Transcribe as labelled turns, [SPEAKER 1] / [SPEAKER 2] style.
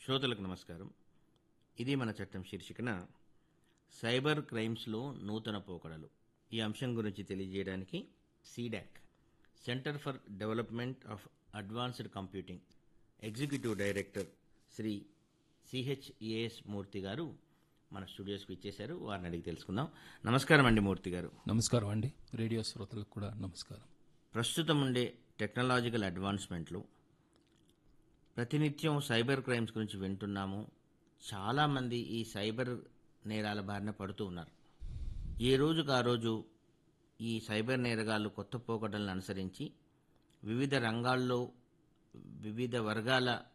[SPEAKER 1] శ్రోతలకు నమస్కారం ఇది మన చట్టం శీర్షికన సైబర్ క్రైమ్స్లో నూతన పోకడలు ఈ అంశం గురించి తెలియజేయడానికి CDAC centre for development of advanced computing executive director Shri CHAS Murthy గారు మన స్టూడియోస్కి ఇచ్చేశారు వారిని అడిగి తెలుసుకుందాం నమస్కారం అండి మూర్తి గారు
[SPEAKER 2] నమస్కారం అండి రేడియో శ్రోతలకు కూడా నమస్కారం
[SPEAKER 1] ప్రస్తుతం ఉండే టెక్నాలజికల్ అడ్వాన్స్మెంట్లు ప్రతినిత్యం సైబర్ క్రైమ్స్ గురించి వింటున్నాము చాలామంది ఈ సైబర్ నేరాల బారిన పడుతూ ఉన్నారు ఏ రోజుకు ఆ రోజు ఈ సైబర్ నేరగాళ్ళు కొత్త పోకడలను అనుసరించి వివిధ రంగాల్లో వివిధ వర్గాల